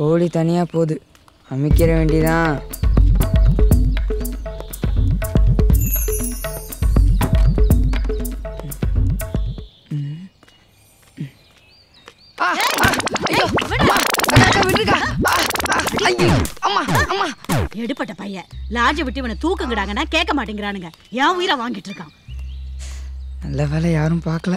கோழி தனியாக போகுது அமைக்கிற வேண்டிதான் எடுப்பட்ட பையன் லாட்ஜை விட்டு இவனை தூக்குங்கடாங்கன்னா கேட்க மாட்டேங்கிறானுங்க என் உயிரை வாங்கிட்டு இருக்கான் நல்ல வேலை யாரும் பார்க்கல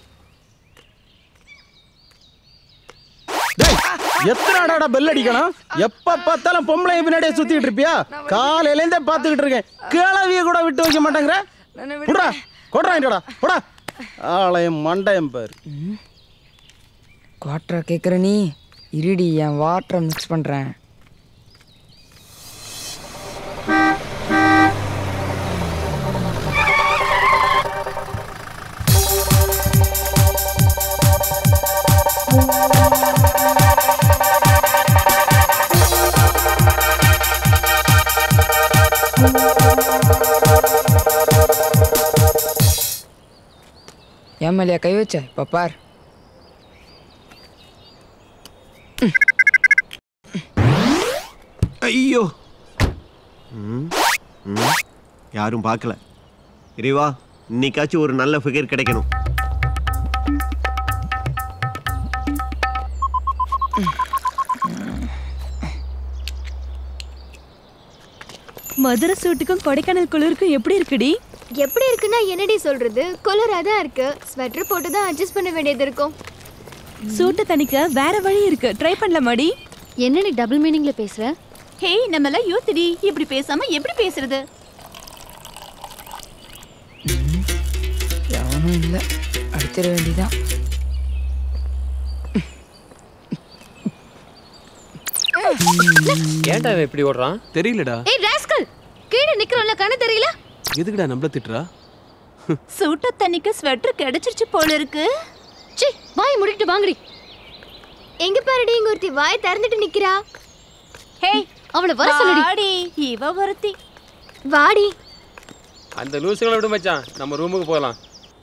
எத்தனாடாடா பெல் அடிக்கணும் எப்ப பார்த்தாலும் பொம்பளை பின்னாடியே சுத்திட்டு இருப்பியா காலையில இருந்தே பாத்துக்கிட்டு இருக்கேன் கிளவிய கூட விட்டு வைக்க மாட்டேங்கிற புடா கொட்றாங்கடா புடா ஆலயம் மண்டயம் பாரு குவாட்டரை கேட்குற நீ இருடி என் வாட்டரை மிக்ஸ் பண்ணுறேன் ஏன் மேலையா கை வச்ச இப்போ பார் ஐயோ ம், ம், யாரும் பார்க்கல இறைவா இன்னைக்காச்சும் ஒரு நல்ல ஃபிகர் கிடைக்கணும் மதுரை சூட்டுக்கும் கொடைக்கானல் குளிருக்கும் எப்படி இருக்குடி எப்படி இருக்குன்னா என்னடி சொல்றது குளிரா தான் இருக்கு ஸ்வெட்டர் போட்டு தான் அட்ஜஸ்ட் பண்ண வேண்டியது இருக்கும் சூட்டை தணிக்க வேற வழி இருக்கு ட்ரை பண்ணலாமாடி என்னடி டபுள் மீனிங்ல பேசுற ஹே நம்மலாம் யூத்டி இப்படி பேசாம எப்படி பேசுறது எவனும் இல்லை அடிச்சிட வேண்டிதான் ஏன்டா இவன் இப்படி ஓடுறான் தெரியலடா ஏய் ராஸ்கல் கீழே நிக்கிறோம்ல கண்ணு தெரியல எதுக்குடா நம்மள திட்டுறா சூட்ட தண்ணிக்கு ஸ்வெட்டர் கிடைச்சிருச்சு போல இருக்கு சி வாய் முடிக்கிட்டு வாங்கடி எங்க பாருடி இங்க ஒருத்தி வாய் திறந்துட்டு நிக்கிறா ஹே அவளை வர சொல்லுடி வாடி இவ ஒருத்தி வாடி அந்த லூசுகளை விட மச்சான் நம்ம ரூமுக்கு போகலாம்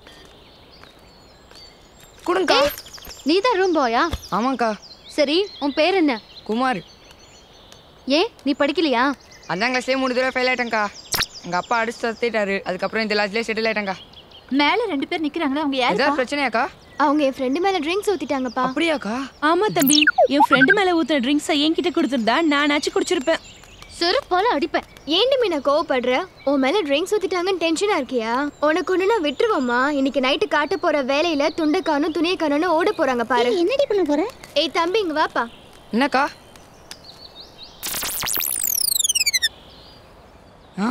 கொடுங்கக்கா நீ தான் ரூம் பாயா ஆமாங்க்கா சரி உன் பேர் என்ன குமார் ஏன் நீ படிக்கலையா அஞ்சாம் கிளாஸ்லேயே மூணு தடவை ஃபெயில் ஆயிட்டேங்க்கா எங்கள் அப்பா அடிச்சு தத்திட்டாரு அதுக்கப்புறம் இந்த கிளாஸ்லேயே செட்டில் ஆயிட்டேங்க்கா மேல ரெண்டு பேர் நிக்கிறாங்களே அவங்க யாரு ஏதாவது பிரச்சனையாக்கா அவங்க என் ஃப்ரெண்டு மேல ட்ரிங்க்ஸ் ஊத்திட்டாங்கப்பா அப்படியாக்கா ஆமா தம்பி என் ஃப்ரெண்டு மேல ஊத்துன ட்ரிங்க்ஸை என்கிட்ட கொடுத்துருந்தா நானாச்சும் குடிச்சிருப்பேன் செருப்பால அடிப்பேன் ஏண்டி மீனா கோவப்படுற உன் மேல ட்ரிங்க்ஸ் ஊத்திட்டாங்கன்னு டென்ஷனா இருக்கியா உனக்கு ஒண்ணு நான் விட்டுருவோமா இன்னைக்கு நைட்டு காட்ட போற வேலையில துண்டை காணும் துணியை காணும்னு ஓட போறாங்க பாரு என்னடி பண்ண போற ஏய் தம்பி இங்க வாப்பா என்னக்கா ஆ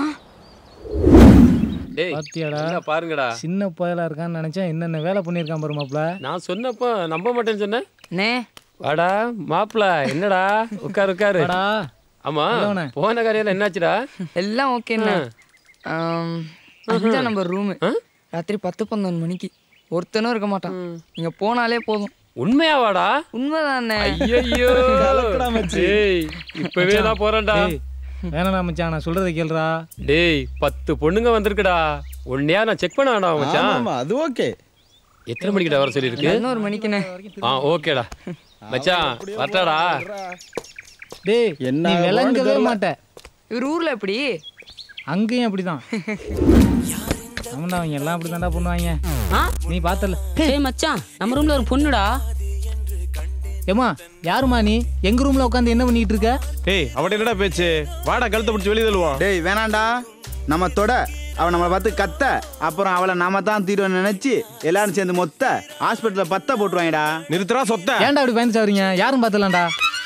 டேய் பாத்தியாடா இங்க பாருங்கடா சின்ன பயலா இருக்கான்னு நினைச்சேன் என்னென்ன வேலை பண்ணியிருக்கான் பாரு மாப்ள நான் சொன்னப்போ நம்ப மாட்டேன்னு சொன்னேன் நே வாடா மாப்பிள என்னடா உட்காரு உட்காரு வாடா. ஆமா இல்லவனே. போன காரியம் என்னாச்சுடா எல்லாம் ஓகேண்ணே அஞ்சாம் நம்பர் ரூமு ராத்திரி பத்து பன்னெண்டு மணிக்கு ஒருத்தனும் இருக்க மாட்டான் நீங்க போனாலே போதும் உண்மையாவாடா உண்மைதானே ஐயோ கலக்குடா மச்சி. டேய் இப்பவே நான் போறேன்டா டேய், வேணாடா மச்சான் நான் சொல்றதை கேளுடா டேய் பத்து பொண்ணுங்க வந்திருக்குடா உன்னையா நான் செக் பண்ண வேண்டாம் மச்சான் ஆமா அது ஓகே எத்தனை மணிக்கிட்ட வர சொல்லியிருக்கு பதினோரு மணிக்குண்ணே ஆ ஓகேடா மச்சான் வரட்டாடா டேய் என்ன நீ விளங்கவே தெரியல. மாட்ட இவர் ஊர்ல எப்படி அங்கேயும் அப்படிதான் ஆமாண்டா அவங்க எல்லாம் அப்படி தாண்டா பண்ணுவாங்க நீ பார்த்தல ஏய் மச்சான் நம்ம ரூம்ல ஒரு பொண்ணுடா ஏமா யாருமா நீ எங்க ரூம்ல உட்காந்து என்ன பண்ணிட்டு இருக்க டேய் அவட என்னடா பேச்சு வாடா கழுத்தை பிடிச்சி வெளியே தள்ளுவான் டேய் வேணாண்டா நம்ம தொட அவன் நம்மளை பார்த்து கத்த அப்புறம் அவளை நாம தான் தீர்வு நினைச்சு எல்லாரும் சேர்ந்து மொத்த ஹாஸ்பிட்டல்ல பத்த போட்டுருவாங்கடா நிறுத்துறா சொத்த ஏன்டா அப்படி பயந்து சாவறீங்க யாரும் பார்த்தலாம்டா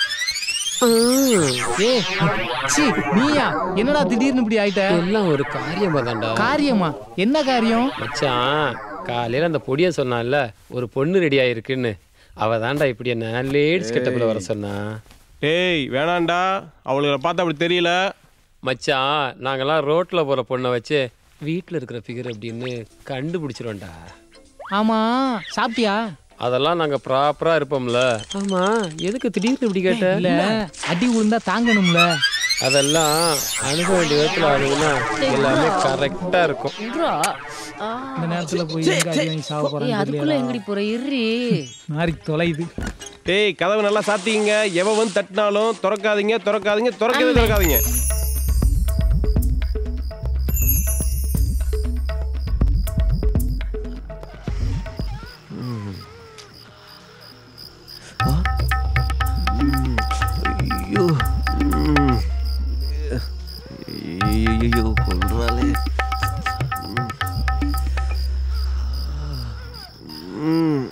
ஏ சி நீயா என்னடா திடீர்னு இப்படி ஆயிட்ட எல்லாம் ஒரு காரியமா தான்டா காரியமா என்ன காரியம் மச்சான் காலையில அந்த பொடிய சொன்னான்ல ஒரு பொண்ணு ரெடி ஆயிருக்குன்னு அவ தான்டா இப்படி என்ன லேடிஸ் கெட்டப்ல வர சொன்னா டேய் வேணாண்டா அவளுகளை பார்த்தா அப்படி தெரியல மச்சான் நாங்கெல்லாம் ரோட்ல போற பொண்ணை வச்சு வீட்ல இருக்கிற ஃபிகர் அப்படின்னு கண்டுபிடிச்சிருவோம்டா ஆமா சாப்பிட்டியா அதெல்லாம் நாங்க ப்ராப்பரா இருப்போம்ல ஆமா எதுக்கு திடீர்னு இப்படி கேட்ட இல்ல அடி விழுந்தா தாங்கணும்ல அதெல்லாம் அணுக வேண்டிய விதத்தில் ஆகுதுன்னா எல்லாமே கரெக்டாக இருக்கும் இந்த நேரத்துல போய் எங்க அடி வாங்கி சாவ போறான்னு அதுக்குள்ள தெரியலடா. எங்கடி போற இரு நாரி தொலையுது டேய் கதவை நல்லா சாத்திங்க எவன் வந்து தட்டினாலும் திறக்காதீங்க திறக்காதீங்க திறக்கவே திறக்காதீங்க ஐயோ ம். ஐயோ கொள்றாளே ம்.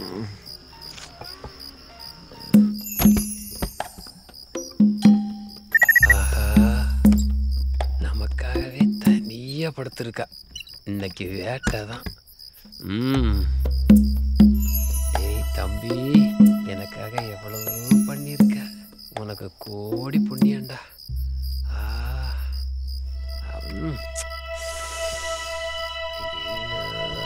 ஆஹா நமக்காகவே தனியாக படுத்திருக்கா இன்னைக்கு வேட்டை தான் ம் ஏய் தம்பி எனக்காக எவ்வளவோ பண்ணியிருக்க உனக்கு கோடி புண்ணியண்டா ஆ ம். ஐயோ.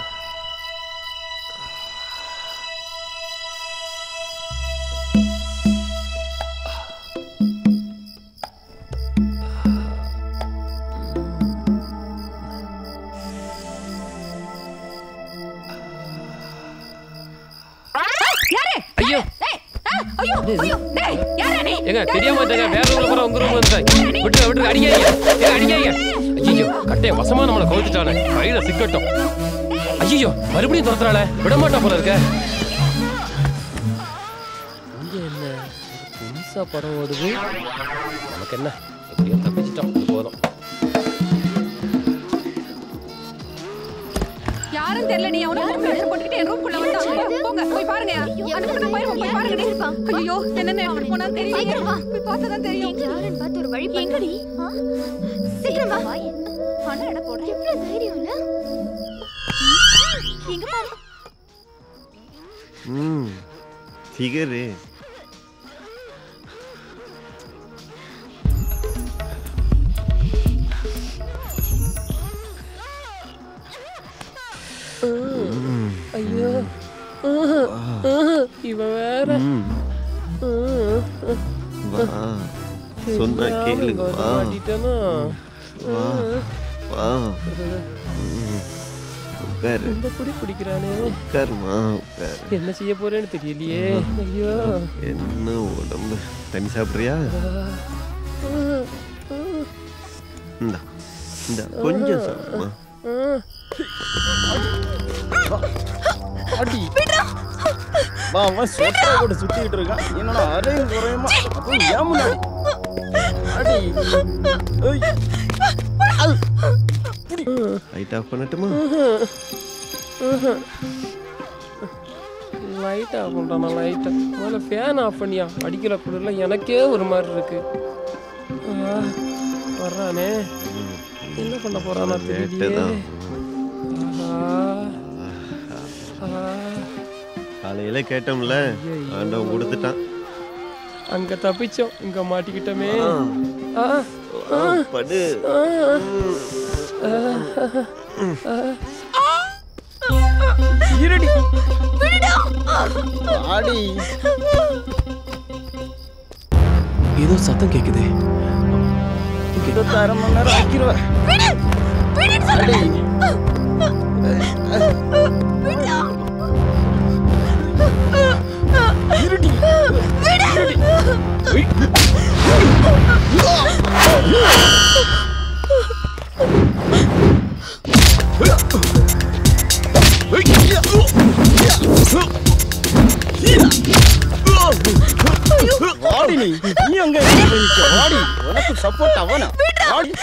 யாரு ஐயோ ஐயோ ஐயோ டேய் யாரா நீ ஏங்க தெரியாம வந்துங்க வேற ரூம்ல போற உங்க ரூம் வந்துட்டேன் விட்டு விட்டு அடிக்காதீங்க ஏங்க அடிக்காதீங்க ஐயோ கட்டைய வசமா நம்மளை கவுத்துட்டானே கையில சிக்கட்டும் ஐயோ மறுபடியும் துரத்துறாள விட மாட்டா போல இருக்க இங்க என்ன ஒரு புதுசா படம் ஓடுது நமக்கு என்ன எப்படியோ தப்பிச்சிட்டோம் இது போதும் யாரும் தெரியல நீ அவன ரூம்ல வச்சு போட்டுக்கிட்டு என் ரூம்குள்ள வந்தாங்க போங்க போய் பாருங்க அந்த பக்கம் போய் போய் பாருங்க ஐயோ என்னென்ன எடுத்துட்டு போனா தெரியல போய் பார்த்தா தான் தெரியும் யாருன்னு பார்த்து ஒரு வழி எங்கடி சீக்கிரம் வா பணம் எடை போட எவ்வளவு தைரியம் இல்ல எங்க பாரு ம் ஃபிகரு ஐயோ இவ வேற ம். வா சொன்னா கேளு வா மாட்டிட்டனா வா வா ம். உட்காரு ரொம்ப குடி பிடிக்கிறானே உட்காருமா உட்காரு என்ன செய்ய போறேன்னு தெரியலையே ஐயோ என்ன உடம்பு தண்ணி சாப்பிட்றியா இந்தா இந்தா கொஞ்சம் சாப்பிடுமா அடி வா அவன் சொட்டை கூட சுத்திட்டு இருக்கான் என்னடா அரையும் குறையுமா அப்போ ஏன் முன்னாடி அடி ஏய். அது. லைட் ஆஃப் பண்ணட்டுமா லைட் ஆஃப் பண்ணுறான் லைட்டை முதல்ல ஃபேன் ஆஃப் பண்ணியா அடிக்கிற குளிரில் எனக்கே ஒரு மாதிரி இருக்கு ஆ, வர்றானே என்ன பண்ண போறானா தெரியலையே தான். ஆஹா. ஆ, காலையில கேட்டோம்ல ஆண்டவன் கொடுத்துட்டான் அங்க தப்பிச்சோம் இங்க மாட்டிக்கிட்டோமே ஆ, ஆ, படு ஆ, ஆ, ஆ. இருடி ஆடி ஏதோ சத்தம் கேக்குது இருபத்தி அரை மணி நேரம் ஆக்கிடுவேன் அடி இருடி வாடி நீ நீ அங்க எங்க போய் நிக்க வாடி உனக்கு சப்போர்ட் அவனா வாடி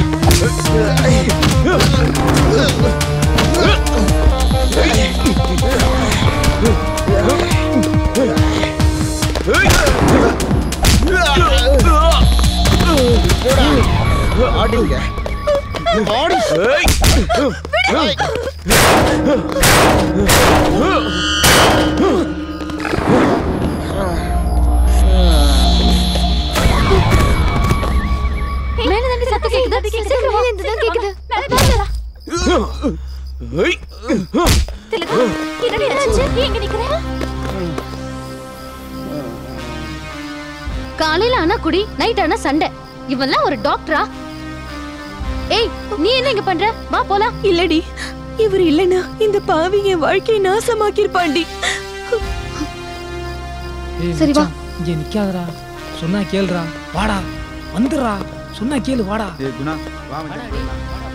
ஆடிங்க ஆடி மேல தாண்டி சத்தம் கேக்குது சீக்கிரம் மேல இருந்து தான் கேக்குது திலகா என்னடி ஆச்சு எங்க நிக்கிற காலையில ஆனா குடி நைட் ஆனா சண்டை இவெல்லாம் ஒரு டாக்டரா ஏய் நீ என்ன இங்க பண்ற வா போலாம் இல்லடி இவர் இல்லனா இந்த பாவி என் வாழ்க்கையை நாசமாக்கிருப்பாண்டி ஏய், சரி, வா. மச்சான், இங்க நிக்காதடா சொன்னா கேளுடா வாடா வந்துடுறா சொன்னா கேளு வாடா ஏய் குணா வா மச்சான்.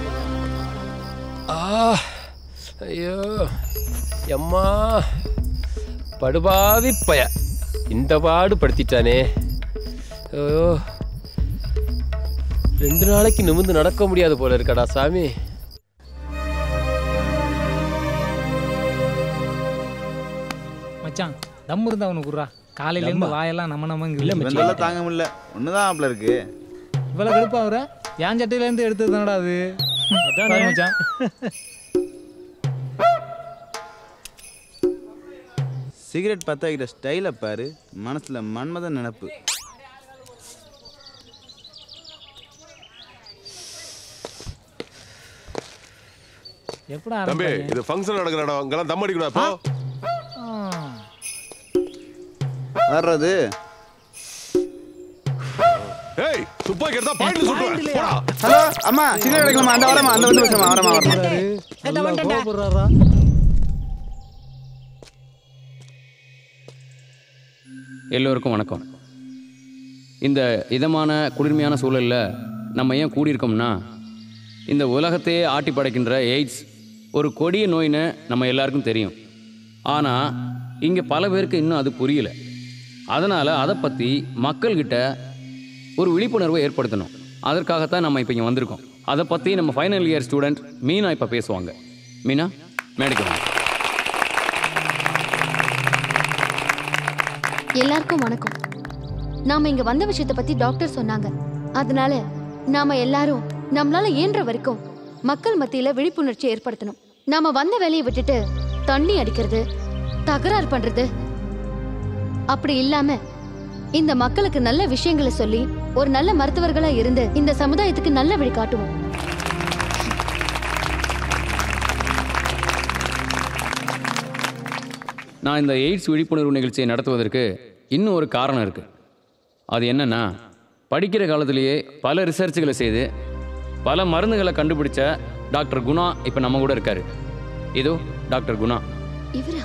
ஆ ஐயோ எம்மா படுபாவி பய இந்த பாடு படுத்திட்டானே ஐயோ ரெண்டு நாளைக்கு நிமிந்து நடக்க முடியாது போல இருக்கடா சாமி மச்சான் தம் இருந்தா அவனுக்கு குடுறா காலையில இருந்து வாயெல்லாம் நம்ம நம்ம இவனால தாங்க முடியல ஒண்ணுதான் ஆப்ல இருக்கு இவ்வளவு கடுப்பா அவர என் சட்டையில இருந்து எடுத்தது தானடா அது பாரு மச்சான் சிகரெட் பத்த வைக்கிற ஸ்டைலை பாரு மனசுல மன்மத நினப்பு எப்படா தம்பி ஆரம்பிச்சாங்க? இது ஃபங்க்ஷன் நடக்கிற இடம் அங்கெல்லாம் தம் அடிக்கணும் அப்போ ஆ. வர்றது ஏய் துப்பாக்கி எடுத்தா பாயிண்ட்ல சுட்டுவேன் போடா ஹலோ அம்மா சிகரெட் எடுக்கலாமா அந்த வரமா அந்த வந்து பேசுமா வரமா வரமா நல்லா கோவப்படுறாரா? எல்லோருக்கும் வணக்கம் இந்த இதமான குளிர்மையான சூழலில் நம்ம ஏன் கூடியிருக்கோம்னா இந்த உலகத்தையே ஆட்டி படைக்கின்ற எய்ட்ஸ் ஒரு கொடிய நோயின்னு நம்ம எல்லாருக்கும் தெரியும் ஆனால் இங்கே பல பேருக்கு இன்னும் அது புரியல அதனால் அதை பற்றி மக்கள்கிட்ட ஒரு விழிப்புணர்வை ஏற்படுத்தணும் அதற்காகத்தான் நம்ம இப்போ இங்கே வந்திருக்கோம் அதை பற்றி நம்ம ஃபைனல் இயர் ஸ்டூடெண்ட் மீனா இப்போ பேசுவாங்க மீனா மேடைக்கு வாங்க எல்லாருக்கும் வணக்கம் நாம இங்க வந்த விஷயத்தை பத்தி டாக்டர் சொன்னாங்க அதனால நாம எல்லாரும் நம்மளால இயன்ற வரைக்கும் மக்கள் மத்தியில விழிப்புணர்ச்சி ஏற்படுத்தணும் நாம வந்த வேலையை விட்டுட்டு தண்ணி அடிக்கிறது தகராறு பண்றது அப்படி இல்லாம இந்த மக்களுக்கு நல்ல விஷயங்களை சொல்லி ஒரு நல்ல மருத்துவர்களா இருந்து இந்த சமுதாயத்துக்கு நல்ல வழி காட்டுவோம் நான் இந்த எய்ட்ஸ் விழிப்புணர்வு நிகழ்ச்சியை நடத்துவதற்கு இன்னும் ஒரு காரணம் இருக்குது அது என்னன்னா படிக்கிற காலத்திலேயே பல ரிசர்ச்சுகளை செய்து பல மருந்துகளை கண்டுபிடிச்ச டாக்டர் குணா இப்போ நம்ம கூட இருக்காரு இதோ டாக்டர் குணா இவரா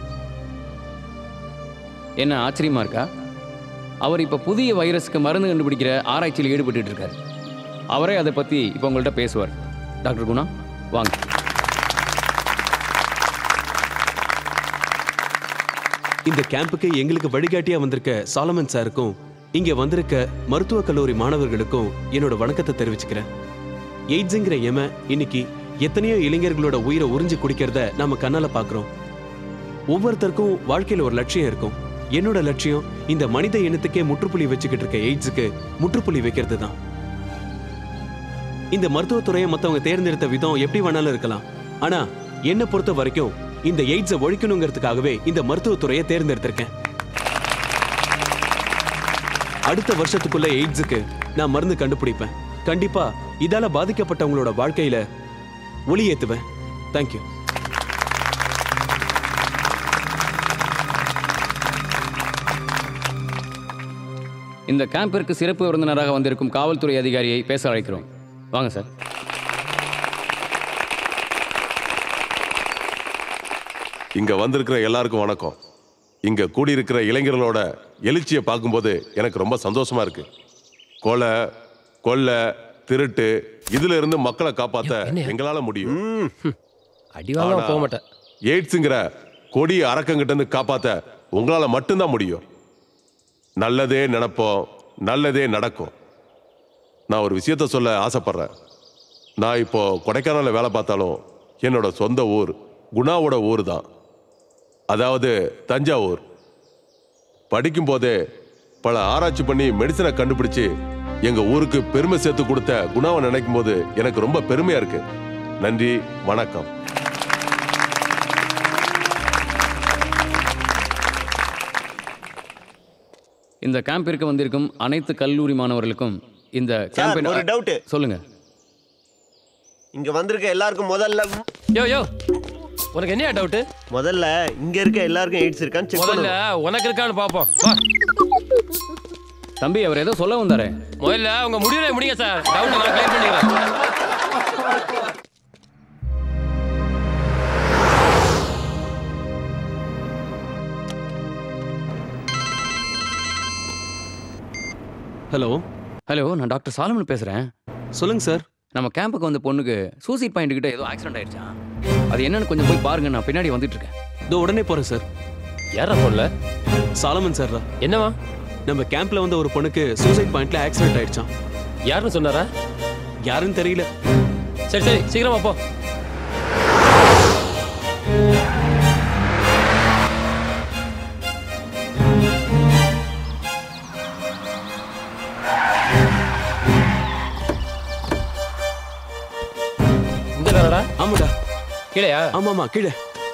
என்ன ஆச்சரியமா இருக்கா அவர் இப்போ புதிய வைரஸ்க்கு மருந்து கண்டுபிடிக்கிற ஆராய்ச்சியில் ஈடுபட்டுட்டு இருக்காரு அவரே அதை பற்றி இப்போ உங்கள்கிட்ட பேசுவார் டாக்டர் குணா வாங்க இந்த கேம்புக்கு எங்களுக்கு வழிகாட்டியா வந்திருக்க சாலமன் சாருக்கும் இங்க வந்திருக்க மருத்துவக் கல்லூரி மாணவர்களுக்கும் என்னோட வணக்கத்தை தெரிவிச்சுக்கிறேன் எய்ட்ஸுங்கிற எம இன்னைக்கு எத்தனையோ இளைஞர்களோட உயிரை உறிஞ்சு குடிக்கிறத நாம கண்ணால பாக்குறோம் ஒவ்வொருத்தருக்கும் வாழ்க்கையில ஒரு லட்சியம் இருக்கும் என்னோட லட்சியம் இந்த மனித இனத்துக்கே முற்றுப்புள்ளி வச்சுக்கிட்டு இருக்க எய்ட்ஸுக்கு முற்றுப்புள்ளி வைக்கிறது தான் இந்த மருத்துவத்துறையை மத்தவங்க தேர்ந்தெடுத்த விதம் எப்படி வேணாலும் இருக்கலாம் ஆனா என்னை பொறுத்த வரைக்கும் இந்த எய்ட்ஸை ஒழிக்கணுங்கிறதுக்காகவே இந்த மருத்துவத்துறையை தேர்ந்தெடுத்திருக்கேன் அடுத்த வருஷத்துக்குள்ள எய்ட்ஸுக்கு நான் மருந்து கண்டுபிடிப்பேன் கண்டிப்பா இதால பாதிக்கப்பட்டவங்களோட வாழ்க்கையில ஒளி ஏத்துவேன் தேங்க்யூ இந்த கேம்பிற்கு சிறப்பு விருந்தினராக வந்திருக்கும் காவல்துறை அதிகாரியை பேச அழைக்கிறோம் வாங்க சார் இங்க வந்திருக்கிற எல்லாருக்கும் வணக்கம் இங்க கூடியிருக்கிற இளைஞர்களோட எழுச்சியை பார்க்கும்போது எனக்கு ரொம்ப சந்தோஷமா இருக்கு கொலை கொள்ளை திருட்டு இதுல இருந்து மக்களை காப்பாத்த எங்களால முடியும் அடி வாங்காம ஆனா, போக மாட்டேன் எய்ட்ஸுங்கிற கொடிய அரக்கங்கிட்ட இருந்து காப்பாத்த உங்களால மட்டும்தான் முடியும் நல்லதே நினைப்போம் நல்லதே நடக்கும் நான் ஒரு விஷயத்த சொல்ல ஆசைப்படுறேன் நான் இப்போ கொடைக்கானலில் வேலை பார்த்தாலும் என்னோட சொந்த ஊர் குணாவோட ஊர் தான் அதாவது தஞ்சாவூர் படிக்கும்போதே பல ஆராய்ச்சி பண்ணி மெடிசனை கண்டுபிடிச்சு எங்க ஊருக்கு பெருமை சேர்த்து கொடுத்த குணாவை நினைக்கும் போது எனக்கு ரொம்ப பெருமையா இருக்கு நன்றி வணக்கம் இந்த கேம்பிற்கு வந்திருக்கும் அனைத்து கல்லூரி மாணவர்களுக்கும் இந்த கேம்பின் ஒரு doubt. சொல்லுங்க இங்க வந்திருக்க எல்லாருக்கும் முதல்ல யோ யோ உனக்கு என்ன டவுட் முதல்ல இங்க இருக்க எல்லாருக்கும் எய்ட்ஸ் இருக்கான்னு செக் முதல்ல பண்ணுங்க உனக்கு இருக்கான்னு பாப்போம் வா தம்பி அவர் ஏதோ சொல்ல வந்தாரே முதல்ல உங்க முடிவுல முடிங்க சார் டவுட் நான் கிளியர் பண்ணிக்கிறேன் ஹலோ ஹலோ நான் டாக்டர் சாலமன் பேசுறேன் சொல்லுங்க சார் நம்ம கேம்புக்கு வந்த பொண்ணுக்கு சூசைட் பாயிண்ட் கிட்ட ஏதோ ஆக்சிடென்ட் ஆயிடுச்சா அது என்னன்னு கொஞ்சம் போய் பாருங்க நான் பின்னாடி வந்துட்டு இருக்கேன் இதோ உடனே போறேன் சார் யாரா சொல்ல சாலமன் சார் தான் என்னவா நம்ம கேம்ப்ல வந்த ஒரு பொண்ணுக்கு சூசைட் பாயிண்ட்ல ஆக்சிடென்ட் ஆயிடுச்சான் யாருன்னு சொன்னாரா யாருன்னு தெரியல சரி சரி சீக்கிரமா போ இங்க தானடா ஆமாடா கீழையா ஆமா ஆமா கீழே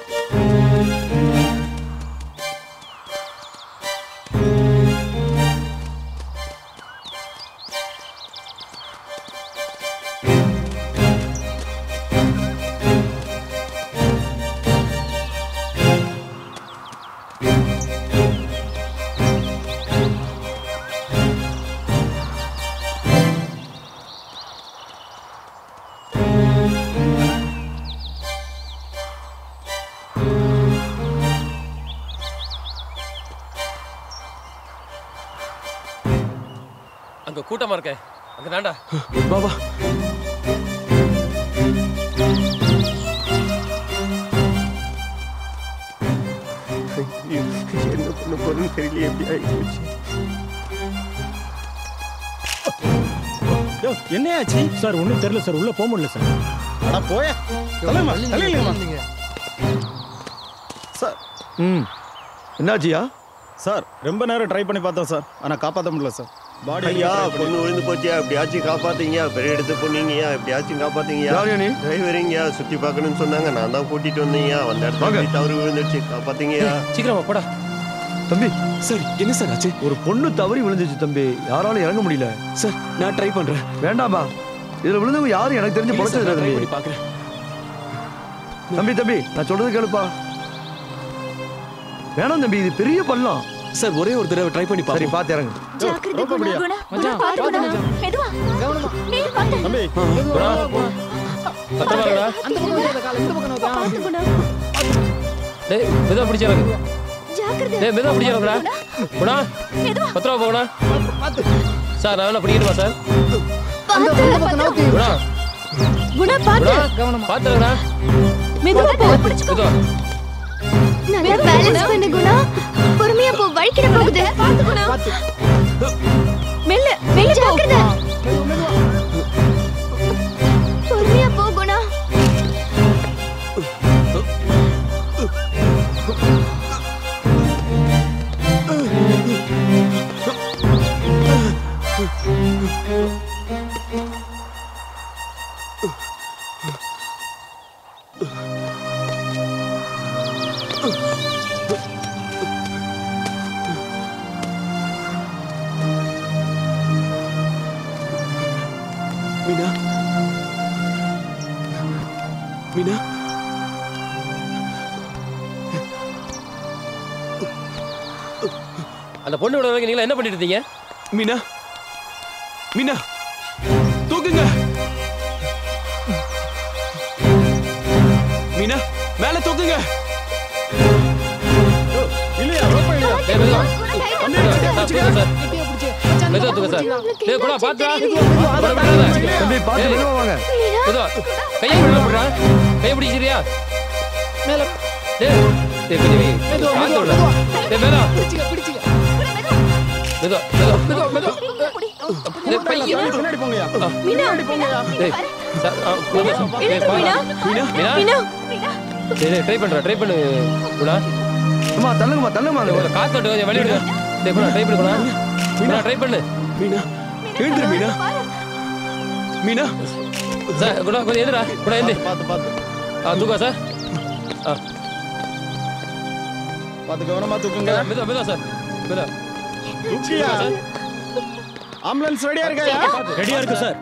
அங்க கூட்டமா இருக்க அங்க தாண்டா வா வா என்ன பண்ண போறேன்னு தெரியல எப்படி ஆயிடுச்சு யோ என்ன ஆச்சு சார் ஒன்றும் தெரியல சார் உள்ள போக முடியல சார் அட போய தலைமா தலையிலமா சார் ம் என்னாச்சியா சார் ரொம்ப நேரம் ட்ரை பண்ணி பார்த்தோம் சார் ஆனா காப்பாற்ற முடியல சார் பாடி ஐயா பொண்ணு விழுந்து போச்சியா எப்படியாச்சும் காப்பாத்தீங்க பெரிய எடுத்து பொண்ணுங்கய்யா எப்படியாச்சும் காப்பாத்தீங்கயா யார் நீ? டிரைவருங்கய்யா சுத்தி பார்க்கணும்னு சொன்னாங்க நான் தான் கூட்டிட்டு வந்தீங்க அந்த இடத்துல இப்படி தவறு விழுந்துருச்சு காப்பாத்தீங்கய்யா சீக்கிரமா போடா தம்பி சார் என்ன சார் ஆச்சு ஒரு பொண்ணு தவறி விழுந்துச்சு தம்பி யாராலும் இறங்க முடியல சார் நான் ட்ரை பண்றேன் வேண்டாமா இதுல விழுந்தவங்க யாரும் எனக்கு தெரிஞ்சு இல்ல சார், பொழைச்சது நான் try தம்பி பண்ணி பார்க்கறேன். தம்பி தம்பி நான் சொல்றது கேளுப்பா வேணாம் தம்பி இது பெரிய பள்ளம் சார் ஒரே ஒரு தடவை ட்ரை பண்ணி சரி பாப்போம் பாத்து இறங்கு ஜாக்கிரதை குணா குணா மச்சான், பாத்து பாத்து குணா மச்சான். மெதுவா நீர் பாத்து தம்பி குணா பத்திரமா இருக்கடா அந்த பக்கம் நோக்காத காலை இந்த பக்கம் நோக்கா பாத்து குணா டேய் மெதுவா பிடிச்சிருங்க ஜாக்கிரதை டேய் மெதுவா பிடிச்சிருங்கடா குணா மெதுவா பத்திரமா போ குணா பார்த்து சார் நான் வேணா பிடிக்கணுமா சார் அந்த பாத்து இந்த பக்கம் நோக்கி குணா குணா பாத்து குணா கவனமா. பாத்துறா மெதுவா போ பிடிச்சுக்கோ மெதுவா நல்லா பேலன்ஸ் பண்ணு குணா பொறுமையா போ வழிக்கிட போகுது பாத்து குணா மெல்ல மெல்ல ஜாக்கிரதை பொறுமையா போ குணா மீனா மீனா அந்த பொண்ணு விட வரைக்கும் நீங்க என்ன பண்ணிட்டு இருந்தீங்க மீனா மீனா தூக்குங்க மீனா மேல தூக்குங்க இல்லையா ரோப்பா இல்லையா டேய் மெதுவா குணா கையில சார், சார், சார். கெட்டியா பிடிச்சி மெதுவா தூக்கு சார் டேய் குணா பாத்துடா தம்பி பாத்து ஏய். மெதுவா வாங்க மெதுவா கையை விட போடுறா கையை பிடிச்சிரியா மேல டேய் டேய் கொஞ்சம் வை. மெதுவா காத்து மெதுவா விடு. மெதுவா டேய் மெதுவா பிடிச்சிக்க பிடிச்சிக்க மெதுவா மெதுவா மெதுவா மெதுவா டேய், பையன். பின்னாடி போங்கய்யா ஆ. பின்னாடி போங்கய்யா டேய், சார், ஆ, மெதுவா. டேய், மீனா மீனா? மீனா டேய், டேய், ட்ரை பண்றா ட்ரை பண்ணு குணா அம்மா தள்ளுங்கம்மா தள்ளுங்கம்மா டேய், கொஞ்சம் காத்து விட்டு கொஞ்சம் வழி விடுங்க டேய் குணா ட்ரை பண்ணு குணா மீனா ட்ரை பண்ணு மீனா எழுந்துரு மீனா மீனா சார் குணா கொஞ்சம் எதிரா குணா எந்திரி பார்த்து பார்த்து ஆ தூக்கா சார் ஆ பார்த்து கவனமா தூக்குங்க மெதுவா மெதுவா சார் மெதுவா தூக்கியா ஆம்புலன்ஸ் ரெடியா இருக்காயா ரெடியா இருக்கு சார்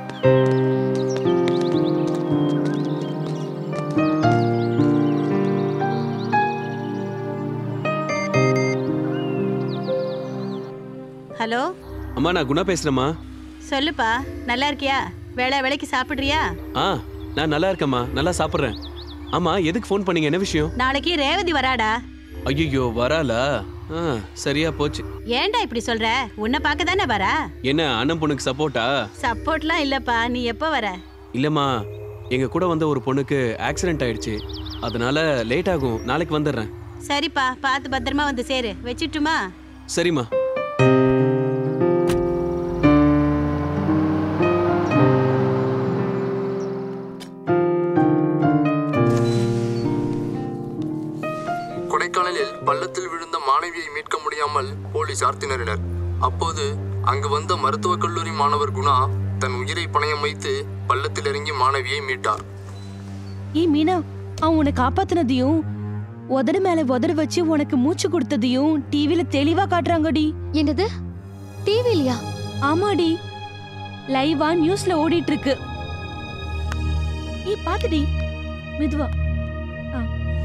ஹலோ அம்மா நான் குணா பேசுறேம்மா சொல்லுப்பா நல்லா இருக்கியா வேளை வேலைக்கு சாப்பிடுறியா ஆ நான் நல்லா இருக்கேம்மா நல்லா சாப்பிட்றேன் ஆமா எதுக்கு ஃபோன் பண்ணீங்க என்ன விஷயம் நாளைக்கு ரேவதி வராடா ஐயோ வராளா ஆ சரியா போச்சு ஏன்டா இப்படி சொல்ற உன்னை பார்க்க தானே வரா என்ன அண்ணன் பொண்ணுக்கு சப்போர்ட்டா சப்போர்ட்லாம் இல்லப்பா நீ எப்போ வர இல்லம்மா எங்க கூட வந்த ஒரு பொண்ணுக்கு ஆக்சிடென்ட் ஆயிடுச்சு அதனால லேட் ஆகும் நாளைக்கு வந்துடுறேன் சரிப்பா பார்த்து பத்திரமா வந்து சேரு வச்சிட்டுமா சரிம்மா கொடைக்கானலில் பள்ளத்தில் விழுந்த மாணவியை மீட்க முடியாமல் போலீசார் திணறினர் அப்போது அங்கு வந்த மருத்துவக் கல்லூரி மாணவர் குணா தன் உயிரை பணயம் வைத்து பள்ளத்தில் இறங்கி மாணவியை மீட்டார் ஏய் மீனா அவன் உன்னை காப்பாத்துனதையும் உதடு மேல உதடு வச்சு உனக்கு மூச்சு கொடுத்ததையும் டிவில தெளிவா காட்டுறாங்கடி என்னது டிவிலையா ஆமாடி லைவா நியூஸ்ல ஓடிட்டு இருக்கு ஏய் பாத்துடி மெதுவா ஆ.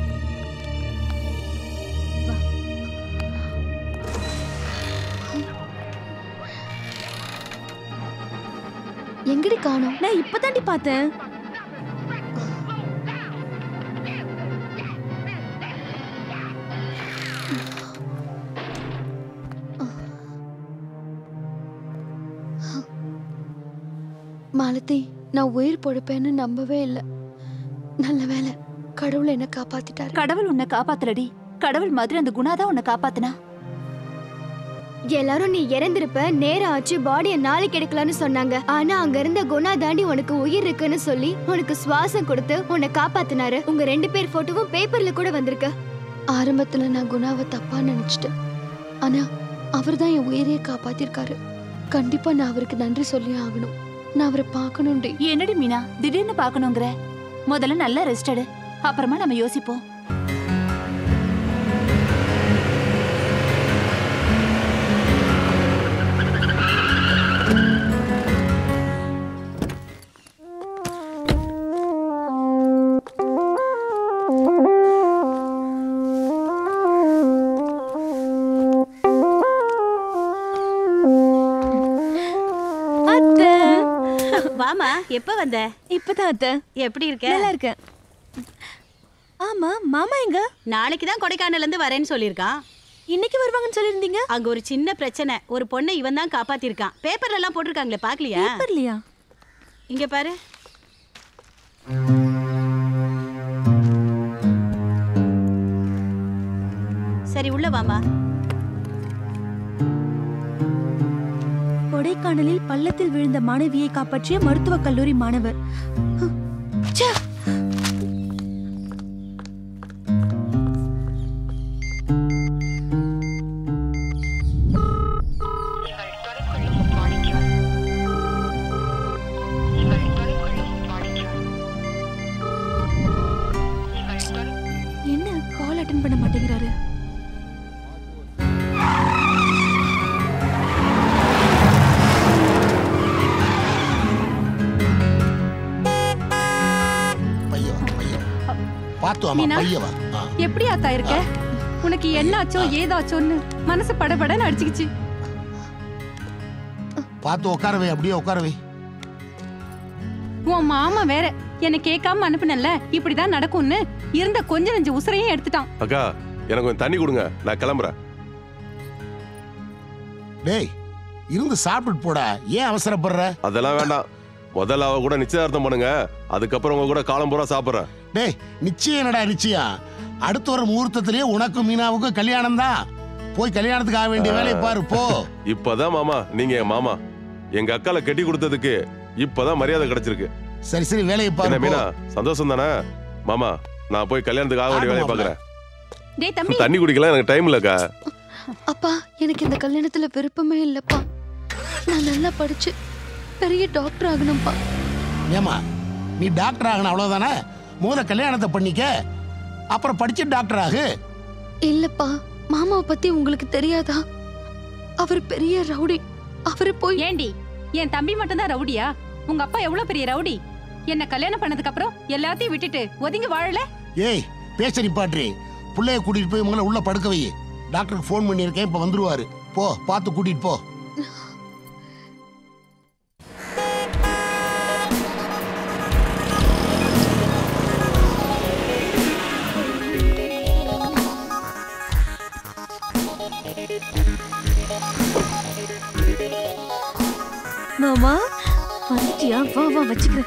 வா. எங்கடி காணோம் நான் இப்பதாண்டி பார்த்தேன் மாலதி நான் உயிர் பொழைப்பேன்னு நம்பவே இல்லை நல்ல வேலை கடவுள் என்ன காப்பாத்திட்டாரு கடவுள் உன்னை காப்பாத்தலடி கடவுள் மாதிரி அந்த குணா தான் உன்னை காப்பாத்துனா எல்லாரும் நீ இறந்திருப்ப நேரம் ஆச்சு பாடிய நாளைக்கு எடுக்கலாம்னு சொன்னாங்க ஆனா அங்க இருந்த குணா தாண்டி உனக்கு உயிர் இருக்குன்னு சொல்லி உனக்கு சுவாசம் கொடுத்து உன்னை காப்பாத்தினாரு உங்க ரெண்டு பேர் போட்டோவும் பேப்பர்ல கூட வந்திருக்கு ஆரம்பத்துல நான் குணாவை தப்பா நினைச்சிட்டேன் ஆனா அவர் தான் என் உயிரையே காப்பாத்திருக்காரு கண்டிப்பா நான் அவருக்கு நன்றி சொல்லி ஆகணும் நான் அவரை பார்க்கணும்டி என்னடி மீனா திடீர்னு பார்க்கணுங்கிற முதல்ல நல்லா ரெஸ்ட் எடு அப்புறமா நம்ம யோசிப்போம் அத்தை வாமா எப்ப வந்த இப்பதான் அத்தை எப்படி இருக்க நல்லா இருக்கேன் ஆமா மாமா எங்க நாளைக்கு தான் கொடைக்கானல்ல இருந்து வரேன்னு சொல்லியிருக்கான் இன்னைக்கு வருவாங்கன்னு சொல்லியிருந்தீங்க அங்க ஒரு சின்ன பிரச்சனை ஒரு பொண்ணை இவன் தான் காப்பாத்திருக்கான் பேப்பர்ல எல்லாம் போட்டிருக்காங்களே பாக்கலையா பேப்பர்லையா இங்க பாரு சரி உள்ள வாமா கொடைக்கானலில் பள்ளத்தில் விழுந்த மாணவியை காப்பாற்றிய மருத்துவக் கல்லூரி மாணவர் ச்சே! என்ன கால் அட்டன் பண்ண மாட்டேங்கிறாரு பார்த்து ஆமா மீனா? பையவா எப்படி அத்தா இருக்க உனக்கு என்னாச்சோ ஏதாச்சோன்னு மனசு படபடன்னு அடிச்சுக்கிச்சு பார்த்து உட்காரவே அப்படியே உட்காரவே உன் மாமா வேற என்னை கேட்காம அனுப்புனல்ல இப்படிதான் நடக்கும்னு இருந்த கொஞ்ச நஞ்சு உசுரையும் எடுத்துட்டான் அக்கா எனக்கு கொஞ்சம் தண்ணி கொடுங்க நான் கிளம்புறேன் டேய் இருந்து சாப்பிட்டு போடா ஏன் அவசரப்படுற அதெல்லாம் வேண்டாம் முதல்ல அவ கூட நிச்சயதார்த்தம் பண்ணுங்க அதுக்கப்புறம் உங்க கூட காலம் பூரா சாப்பிட்றேன் டேய் நிச்சயம் என்னடா நிச்சயம் அடுத்த ஒரு முகூர்த்தத்திலேயே உனக்கும் மீனாவுக்கும் கல்யாணம் தான் போய் கல்யாணத்துக்கு ஆக வேண்டிய வேலையை பாரு போ இப்பதான் மாமா நீங்க என் மாமா எங்க அக்கால கட்டி கொடுத்ததுக்கு இப்பதான் மரியாதை கிடைச்சிருக்கு சரி சரி வேலையை பாரு என்ன போ. மீனா சந்தோஷம் தானே மாமா நான் போய் கல்யாணத்துக்கு ஆக வேண்டிய வேலையை பாக்குறேன் டேய் தம்பி தண்ணி குடிக்கலாம் எனக்கு டைம் இல்லக்கா அப்பா எனக்கு இந்த கல்யாணத்துல விருப்பமே இல்லப்பா நான் நல்லா படிச்சு பெரிய டாக்டர் ஆகணும்ப்பா ஏமா நீ டாக்டர் ஆகணும் அவ்வளவுதானே முதல்ல கல்யாணத்தை பண்ணிக்க அப்புறம் படிச்சு டாக்டர் ஆகு இல்லப்பா மாமாவை பத்தி உங்களுக்கு தெரியாதா அவர் பெரிய ரவுடி அவரு போய் ஏண்டி என் தம்பி மட்டும்தான் ரவுடியா உங்க அப்பா எவ்வளவு பெரிய ரவுடி என்ன கல்யாணம் பண்ணதுக்கு அப்புறம் எல்லாத்தையும் விட்டுட்டு ஒதுங்கி வாழல ஏய் பேச நிப்பாட்ரி புள்ளைய கூட்டிட்டு போய் உங்களை உள்ள படுக்க வை டாக்டருக்கு ஃபோன் பண்ணியிருக்கேன் இப்ப வந்துருவாரு போ பார்த்து கூட்டிட்டு போ மாமா வந்துட்டியா வா வா வச்சுக்கிறேன்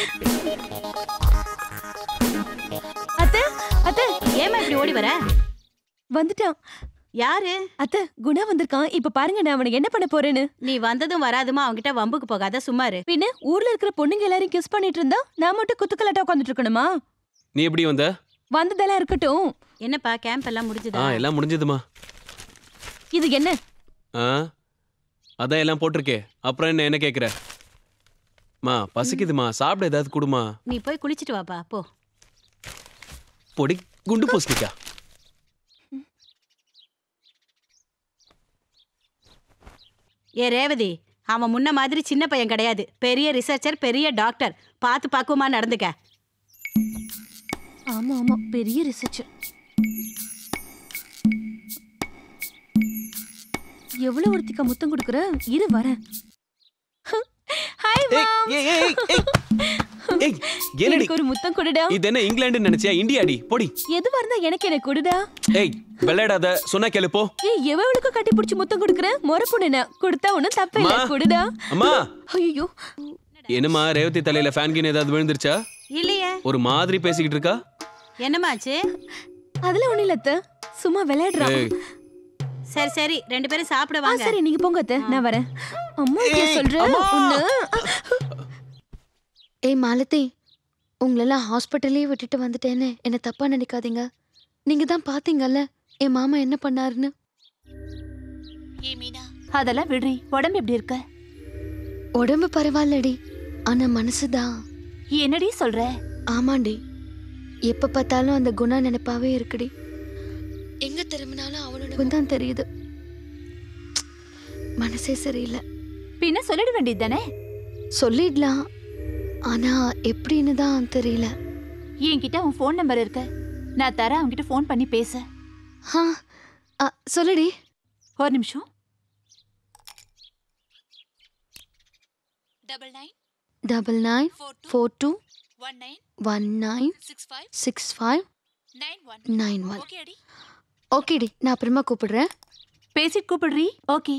அத்தை அத்தை ஏமா இப்படி ஓடி வர வந்துட்டான் யாரு அத்தை குணா வந்திருக்கான் இப்ப பாருங்க நான் அவனை என்ன பண்ண போறேன்னு நீ வந்ததும் வராதுமா அவன்கிட்ட வம்புக்கு போகாத சும்மாரு பின்ன ஊர்ல இருக்கிற பொண்ணுங்க எல்லாரையும் கிஸ் பண்ணிட்டு இருந்தா நான் மட்டும் குத்துக்கலாட்டா உட்காந்துட்டு இருக்கணுமா நீ எப்படி வந்த வந்ததெல்லாம் இருக்கட்டும் என்னப்பா கேம்ப் எல்லாம் ஆ முடிஞ்சுதா எல்லாம் முடிஞ்சதுமா இது என்ன ஆ அதான் எல்லாம் போட்டிருக்கே அப்புறம் என்ன என்ன கேக்குற மா பசிக்குதுமா சாப்பிட ஏதாவது கொடுமா நீ போய் குளிச்சிட்டு வாப்பா போ பொடி குண்டு பூசணிக்கா ஏ ரேவதி அவன் முன்ன மாதிரி சின்ன பையன் கிடையாது பெரிய ரிசர்ச்சர் பெரிய டாக்டர் பார்த்து பக்குவமா நடந்துக்க ஆமா ஆமா பெரிய ரிசர்ச் எவ்வளவு ஒருத்திக்கா முத்தம் கொடுக்குற இரு வரேன் ஹாய் மாம் ஏய் என்னடி எனக்கு ஒரு முத்தம் கொடுடா இது என்ன இங்கிலாந்து நினைச்சியா இந்தியாடி பொடி எதுவா இருந்தா எனக்கு என்ன கொடுடா ஏய் விளையாடாத சொன்னா கேளு போ ஏய் எவ்வளவுக்கு கட்டி பிடிச்சி முத்தம் கொடுக்குற முறை பொண்ணுன கொடுத்தா ஒண்ணும் தப்பு இல்ல அம்மா. கொடுடா அம்மா ஐயோ என்னம்மா ரேவதி தலையில ஃபேன் கீன் ஏதாவது விழுந்துருச்சா இல்லையே ஒரு மாதிரி பேசிக்கிட்டு இருக்கா என்னமாச்சு அதுல ஒண்ணு இல்ல அத்தை சும்மா விளையாடுறான் ஏய் சரி சரி ரெண்டு பேரும் சாப்பிட ஆ, வாங்க சரி நீங்க போங்க அத்தை நான் வரேன் அம்மா கிட்ட ஏய், சொல்றேன் அம்மா. ஒண்ணு ஏய் மாலதி உங்களெல்லாம் ஹாஸ்பிட்டல்லே விட்டுட்டு வந்துட்டேன்னு என்ன தப்பா நினைக்காதீங்க நீங்க தான் பாத்தீங்கல்ல என் மாமா என்ன பண்ணாருன்னு அதெல்லாம் விடுறி உடம்பு எப்படி இருக்க உடம்பு பரவாயில்லடி ஆனா மனசுதான் என்னடி சொல்ற ஆமாண்டி எப்ப பார்த்தாலும் அந்த குணா நினைப்பாவே இருக்குடி எங்க திரும்பினாலும் அவனோட தான் தெரியுது மனசே சரியில்லை பின்ன சொல்லிட வேண்டியது தானே சொல்லிடலாம் ஆனா எப்படின்னு தான் தெரியல என்கிட்ட உன் ஃபோன் நம்பர் இருக்கு நான் தரேன் அவன்கிட்ட ஃபோன் பண்ணி பேச ஆ ஆ, சொல்லுடி ஒரு நிமிஷம் double nine double nine four two one nine one nine six five six five nine one nine one okay அடி ஓகேடி நான் அப்புறமா கூப்பிடுறேன் பேசிட்டு கூப்பிடுறி ஓகே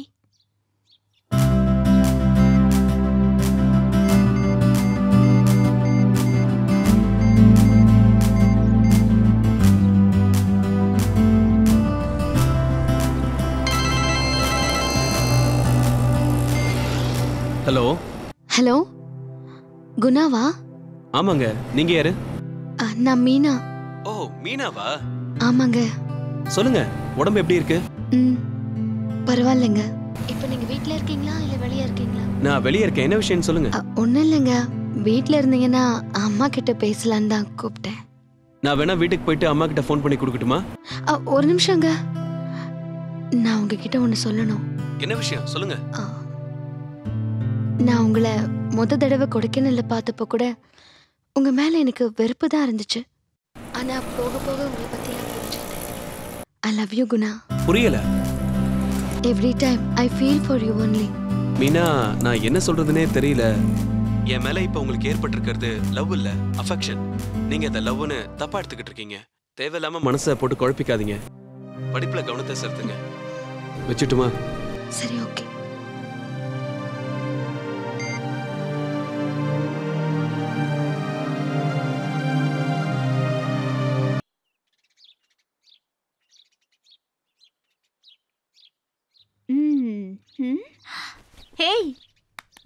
ஹலோ ஹலோ குணாவா ஆமாங்க நீங்க யாரு ஆ, நான் மீனா ஓ மீனாவா ஆமாங்க சொல்லுங்க உடம்பு எப்படி இருக்கு ம் பரவாயில்லைங்க இப்போ நீங்க வீட்ல இருக்கீங்களா இல்ல வெளியே இருக்கீங்களா நான் வெளியே இருக்கேன் என்ன விஷயம் சொல்லுங்க ஒன்றும் இல்லைங்க வீட்ல இருந்தீங்கன்னா அம்மா கிட்ட பேசலான்னு தான் கூப்பிட்டேன் நான் வேணா வீட்டுக்கு போயிட்டு அம்மா கிட்ட ஃபோன் பண்ணி கொடுக்கட்டுமா ஆ, ஒரு நிமிஷங்க நான் உங்ககிட்ட ஒன்று சொல்லணும் என்ன விஷயம் சொல்லுங்க நான் உங்களை முத தடவை கொடைக்கானல்ல பார்த்தப்போ கூட உங்க மேல எனக்கு வெறுப்பு தான் இருந்துச்சு ஆனா போக போக உங்களை பத்தி நான் புரிஞ்சுக்கிட்டேன் ஐ லவ் யூ குணா புரியல every time I feel for you only Meena நான் என்ன சொல்றதுனே தெரியல என் மேல இப்ப உங்களுக்கு ஏற்பட்டிருக்கிறது லவ் இல்ல அஃபெக்ஷன் நீங்க அந்த லவ்னு தப்பா எடுத்துக்கிட்டு இருக்கீங்க தேவையில்லாம மனசை போட்டு குழப்பிக்காதீங்க படிப்புல கவனத்தை செலுத்துங்க வச்சுட்டுமா சரி ஓகே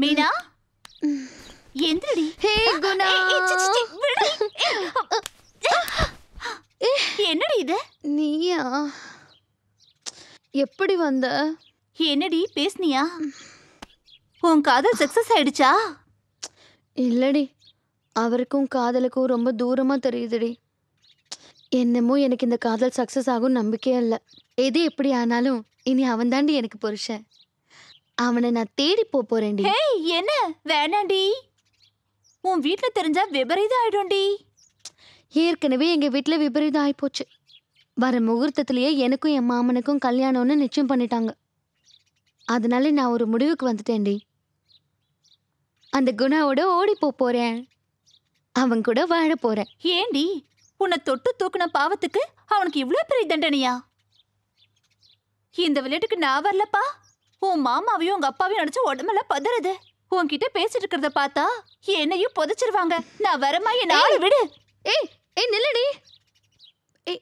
மீனா எந்திரடி ஹே குணா என்னடி இது நீயா எப்படி வந்த என்னடி பேசுனியா உன் காதல் சக்சஸ் ஆயிடுச்சா இல்லடி அவருக்கும் காதலுக்கும் ரொம்ப தூரமா தெரியுதுடி என்னமோ எனக்கு இந்த காதல் சக்சஸ் ஆகும் நம்பிக்கையே இல்லை எது எப்படி ஆனாலும் இனி அவன் தாண்டி எனக்கு புருஷன் அவனை நான் தேடி போப் போறேன்டி ஹேய் என்ன வேணாண்டி உன் வீட்ல தெரிஞ்சா விபரீதம் ஆயிடும்டி ஏற்கனவே எங்க வீட்டில் விபரீதம் ஆயிப்போச்சு வர முகூர்த்தத்திலேயே எனக்கும் என் மாமனுக்கும் கல்யாணம்னு நிச்சயம் பண்ணிட்டாங்க அதனால நான் ஒரு முடிவுக்கு வந்துட்டேன்டி அந்த குணாவோட ஓடி போப் போறேன் அவன் கூட வாழ போறேன் ஏண்டி உன்னை தொட்டு தூக்குன பாவத்துக்கு அவனுக்கு இவ்ளோ பெரிய தண்டனையா இந்த விளையாட்டுக்கு நான் வரலப்பா உன் மாமாவையும் உங்க அப்பாவையும் நினைச்சு உடம்பெல்லாம் பதறது உன்கிட்ட பேசிட்டு இருக்கிறத பார்த்தா என்னையும் புதைச்சிருவாங்க நான் வரமா என் ஆளை விடு ஏய் ஏய் நில்லடி ஏய்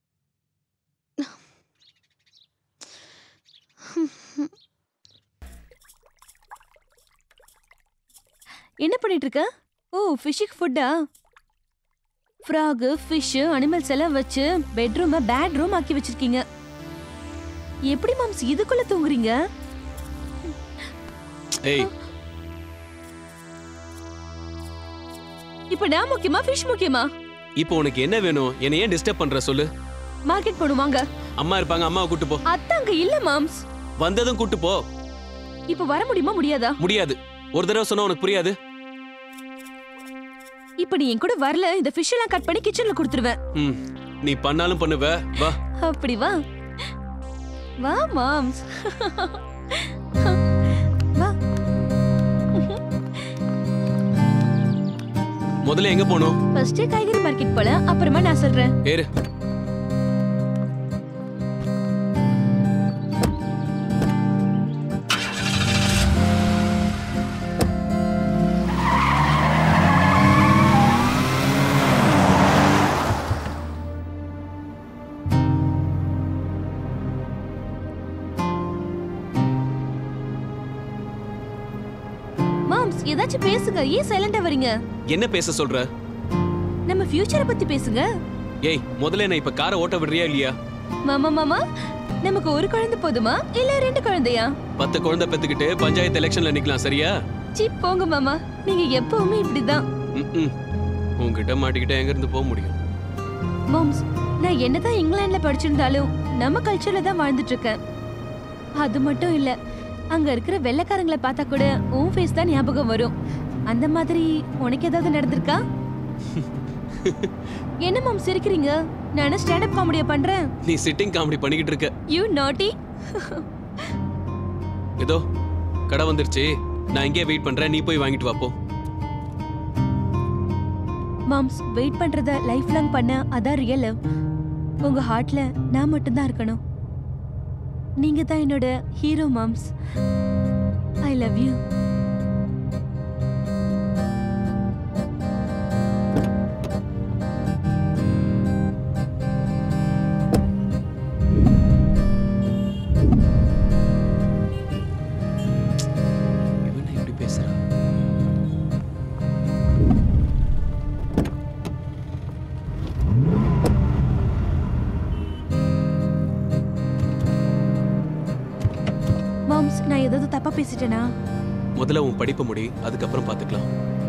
என்ன பண்ணிட்டு இருக்க ஓ ஃபிஷ்ஷுக்கு ஃபுட்டா ஃப்ராகு ஃபிஷ்ஷு அனிமல்ஸ் எல்லாம் வச்சு பெட்ரூமை பேட் ரூம் ஆக்கி வச்சிருக்கீங்க எப்படி மாம்ஸ் இதுக்குள்ள தூங்குறீங்க ஏய் இப்போ நான் முக்கியமா ஃபிஷ் முக்கியமா இப்போ உனக்கு என்ன வேணும் என்னை ஏன் டிஸ்டர்ப் பண்ற சொல்லு மார்க்கெட் போடுவாங்க அம்மா இருப்பாங்க அம்மாவை கூட்டு போ அத்தாங்க இல்ல மாம்ஸ் வந்ததும் கூட்டு போ இப்போ வர முடியுமா முடியாதா முடியாது ஒரு தடவை சொன்னா உனக்கு புரியாது இப்போ நீ என் கூட வரல இந்த ஃபிஷ் எல்லாம் கட் பண்ணி கிச்சன்ல கொடுத்துருவேன் ம் நீ பண்ணாலும் பண்ணுவ வா அப்படி வா வா மாம்ஸ் முதல்ல எங்க போகணும் ஃபர்ஸ்ட் காய்கறி மார்க்கெட் போல அப்புறமா நான் சொல்றேன் ஏறு மாம்ஸ் ஏதாச்சும் பேசுங்க ஏன் சைலண்டா வரீங்க என்ன பேச சொல்ற நம்ம ஃபியூச்சரை பத்தி பேசுங்க ஏய் முதல்ல என்ன இப்ப காரை ஓட்ட விடுறியா இல்லையா மாமா மாமா நமக்கு ஒரு குழந்தை போதுமா இல்ல ரெண்டு குழந்தையா பத்து குழந்தை பெத்துக்கிட்டு பஞ்சாயத்து எலெக்ஷன்ல நிக்கலாம் சரியா சீ போங்க மாமா நீங்க எப்பவுமே இப்படிதான் ம்ம். உன்கிட்ட மாட்டிக்கிட்ட எங்க இருந்து போக முடியும் மாம்ஸ் நான் என்னதான் இங்கிலாந்துல படிச்சிருந்தாலும் நம்ம கல்ச்சர்ல தான் வாழ்ந்துட்டு இருக்கேன் அது மட்டும் இல்ல அங்க இருக்கிற வெள்ளைக்காரங்களை பார்த்தா கூட உன் ஃபேஸ் தான் ஞாபகம் வரும் அந்த மாதிரி உனக்கு ஏதாவது நடந்திருக்கா என்ன மாம் சிரிக்கிறீங்க நான் ஸ்டாண்ட் அப் காமெடியா பண்றேன் நீ சிட்டிங் காமெடி பண்ணிக்கிட்டு இருக்க யூ நாட்டி ஏதோ கடை வந்துருச்சு நான் இங்கே வெயிட் பண்றேன் நீ போய் வாங்கிட்டு வா போ மாம்ஸ் வெயிட் பண்றத லைஃப் லாங் பண்ண அதான் ரியல் உங்க ஹார்ட்ல நான் மட்டும்தான் இருக்கணும் நீங்க தான் என்னோட ஹீரோ மாம்ஸ் ஐ லவ் யூ இவன் எப்படி பேசுறான் மாம்ஸ் நான் ஏதாவது தப்பா பேசிட்டேனா முதல்ல உன் படிப்பு முடி அதுக்கப்புறம் பாத்துக்கலாம்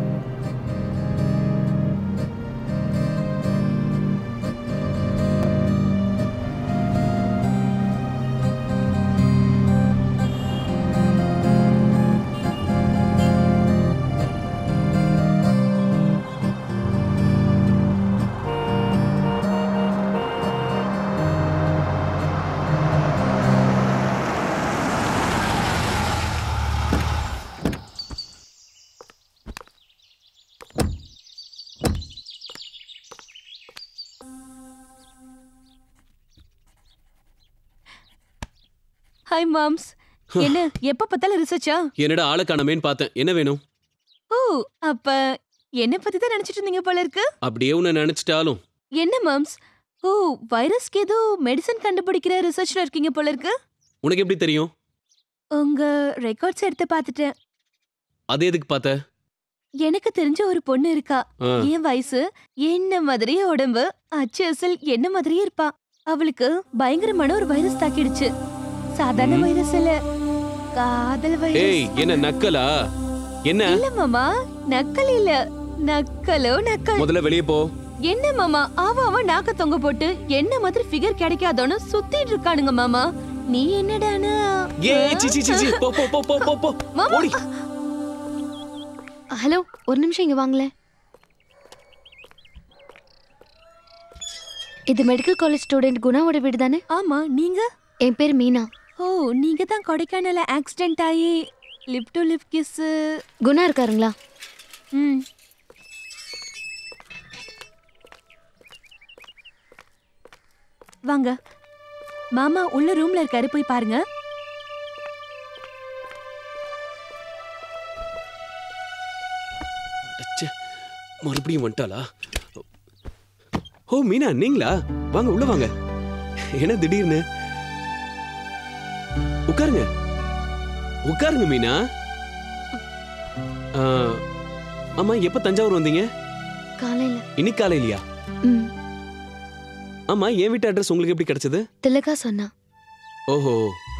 ஹாய் மாம்ஸ் என்ன எப்ப பார்த்தாலும் ரிசர்ச்சா என்னடா ஆளை காணமேன்னு பார்த்தேன் என்ன வேணும் ஓ அப்ப என்ன பத்தி தான் நினைச்சிட்டு இருந்தீங்க போல இருக்கு அப்படியே உன்னை நினைச்சிட்டாலும் என்ன மாம்ஸ் ஓ வைரஸ்க்கு ஏதோ மெடிசன் கண்டுபிடிக்கிற ரிசர்ச்ல இருக்கீங்க போல இருக்கு உனக்கு எப்படி தெரியும் உங்க ரெக்கார்ட்ஸ் எடுத்து பார்த்துட்டேன் அது எதுக்கு பார்த்த எனக்கு தெரிஞ்ச ஒரு பொண்ணு இருக்கா ஆ. என் வயசு என்ன மாதிரியே உடம்பு அச்சு அசல் என்ன மாதிரியே இருப்பா அவளுக்கு பயங்கரமான ஒரு வைரஸ் தாக்கிடுச்சு சாதாரண வைரஸ் இல்ல காதல் ஏய் வைரஸ் என்ன நக்கலா என்ன இல்ல மாமா நக்கல் இல்ல நக்கலோ நக்கல் முதல்ல வெளியே போ என்ன மாமா அவ அவ நாக்க தொங்க போட்டு என்ன மாதிரி ஃபிகர் கிடைக்காதோன்னு சுத்திட்டு இருக்கானுங்க மாமா நீ என்னடானா ஏ சி சி சி சி போ போ போ போ போ போ மாமா ஓடி ஹலோ ஒரு நிமிஷம் இங்க வாங்களேன் இது மெடிக்கல் காலேஜ் ஸ்டூடெண்ட் குணாவோட வீடு தானே ஆமா நீங்க என் பேர் மீனா ஓ நீங்க தான் கொடைக்கானல்ல ஆக்சிடென்ட் ஆகி lip to lip kiss Guna இருக்காருங்களா ம் வாங்க மாமா உள்ள ரூம்ல இருக்காரு போய் பாருங்க அடச்சே, மறுபடியும் வந்துட்டாளா ஓ மீனா நீங்களா வாங்க உள்ள வாங்க என்ன திடீர்னு உட்காருங்க உட்காருங்க மீனா ஆ, ஆமா எப்ப தஞ்சாவூர் வந்தீங்க காலையில இன்னைக்கு காலையிலயா ம் ஆமா என் வீட்டு அட்ரஸ் உங்களுக்கு எப்படி கிடைச்சது திலகா சொன்னா ஓஹோ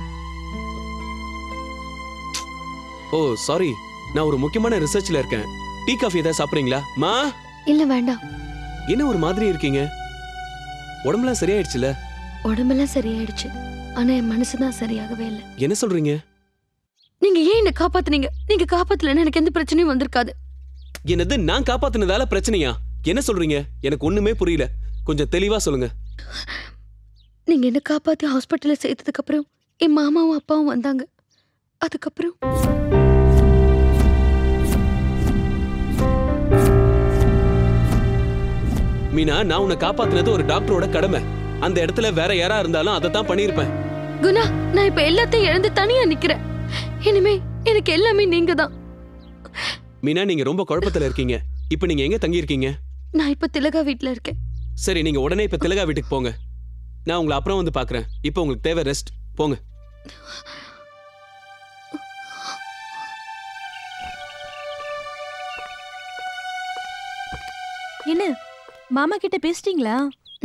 ஓ சாரி நான் ஒரு முக்கியமான ரிசர்ச்ல இருக்கேன் டீ காஃபி ஏதாவது சாப்பிடுறீங்களா மா இல்ல வேண்டாம் என்ன ஒரு மாதிரி இருக்கீங்க உடம்புலாம் சரியாயிடுச்சுல உடம்பெல்லாம் சரியாயிடுச்சு ஆனா என் மனசுதான் சரியாகவே இல்லை என்ன சொல்றீங்க நீங்க ஏன் என்ன காப்பாத்துனீங்க நீங்க காப்பாத்தலன்னா எனக்கு எந்த பிரச்சனையும் வந்திருக்காது என்னது நான் காப்பாத்துனதால பிரச்சனையா என்ன சொல்றீங்க எனக்கு ஒண்ணுமே புரியல கொஞ்சம் தெளிவா சொல்லுங்க நீங்க என்ன காப்பாத்தி ஹாஸ்பிட்டல்ல சேர்த்ததுக்கு அப்புறம் என் மாமாவும் அப்பாவும் வந்தாங்க அதுக்கப்புறம் மீனா நான் உன்னை காப்பாத்துனது ஒரு டாக்டரோட கடமை அந்த இடத்துல வேற யாரா இருந்தாலும் அதை தான் பண்ணியிருப்பேன் குணா நான் இப்ப எல்லாத்தையும் இழந்து தனியா நிக்கிறேன் இனிமே எனக்கு எல்லாமே நீங்க தான் மீனா நீங்க ரொம்ப குழப்பத்துல இருக்கீங்க இப்போ நீங்க எங்க தங்கி இருக்கீங்க நான் இப்ப திலகா வீட்ல இருக்கேன் சரி நீங்க உடனே இப்ப திலகா வீட்டுக்கு போங்க நான் உங்களை அப்புறம் வந்து பாக்குறேன் இப்போ உங்களுக்கு தேவை ரெஸ்ட் போங்க என்ன மாமா கிட்ட பேசிட்டீங்களா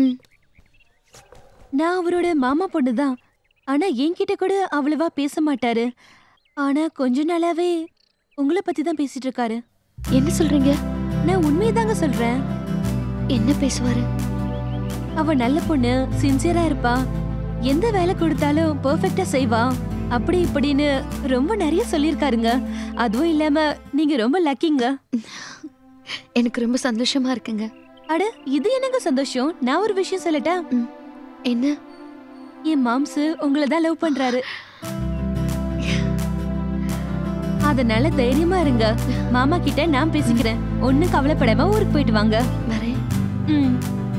நான் அவரோட மாமா பொண்ணு தான் ஆனா என்கிட்ட கூட அவ்வளவா பேச மாட்டாரு ஆனா கொஞ்ச நாளாவே உங்களை பத்தி தான் பேசிட்டு இருக்காரு என்ன சொல்றீங்க நான் உண்மையதாங்க சொல்றேன் என்ன பேசுவாரு அவ நல்ல பொண்ணு சின்சியரா இருப்பா எந்த வேலை கொடுத்தாலும் பெர்ஃபெக்ட்டா செய்வா அப்படி இப்படின்னு ரொம்ப நிறைய சொல்லியிருக்காருங்க அதுவும் இல்லாம நீங்க ரொம்ப லக்கிங்க எனக்கு ரொம்ப சந்தோஷமா இருக்குங்க அட இது என்னங்க சந்தோஷம் நான் ஒரு விஷயம் சொல்லட்டா என்ன என் மாம்சு உங்களை தான் லவ் பண்றாரு அதனால தைரியமா இருங்க மாமா கிட்ட நான் பேசிக்கிறேன் ஒண்ணு கவலைப்படாம ஊருக்கு போயிட்டு வாங்க வரேன் ம்